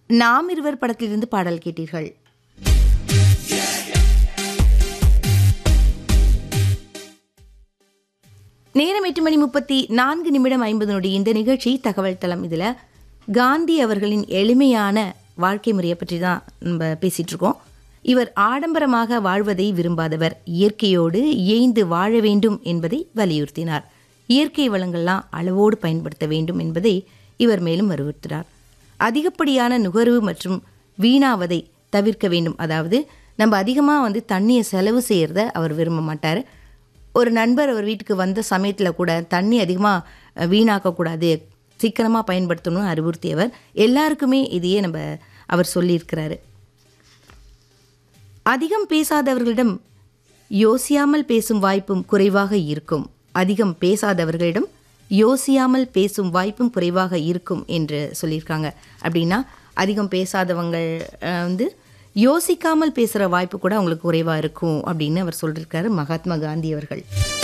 நாம் இருவர் படத்திலிருந்து பாடல் கேட்டீர்கள் நேரம் எட்டு மணி முப்பத்தி நான்கு நிமிடம் ஐம்பது நொடி இந்த நிகழ்ச்சி தகவல் தளம் இதில் காந்தி அவர்களின் எளிமையான வாழ்க்கை முறையை பற்றி தான் நம்ம பேசிகிட்டு இருக்கோம் இவர் ஆடம்பரமாக வாழ்வதை விரும்பாதவர் இயற்கையோடு இயைந்து வாழ வேண்டும் என்பதை வலியுறுத்தினார் இயற்கை வளங்கள்லாம் அளவோடு பயன்படுத்த வேண்டும் என்பதை இவர் மேலும் வலியுறுத்தினார் அதிகப்படியான நுகர்வு மற்றும் வீணாவதை தவிர்க்க வேண்டும் அதாவது நம்ம அதிகமாக வந்து தண்ணியை செலவு செய்கிறத அவர் விரும்ப மாட்டார் ஒரு நண்பர் அவர் வீட்டுக்கு வந்த சமயத்தில் கூட தண்ணி அதிகமாக வீணாக்கக்கூடாது சிக்கனமாக பயன்படுத்தணும்னு அறிவுறுத்தியவர் எல்லாருக்குமே இதையே நம்ம அவர் சொல்லியிருக்கிறாரு அதிகம் பேசாதவர்களிடம் யோசியாமல் பேசும் வாய்ப்பும் குறைவாக இருக்கும் அதிகம் பேசாதவர்களிடம் யோசியாமல் பேசும் வாய்ப்பும் குறைவாக இருக்கும் என்று சொல்லியிருக்காங்க அப்படின்னா அதிகம் பேசாதவங்க அஹ், வந்து யோசிக்காமல் பேசுகிற வாய்ப்பு கூட அவங்களுக்கு குறைவாக இருக்கும் அப்படின்னு அவர் சொல்லியிருக்காரு மகாத்மா காந்தி அவர்கள்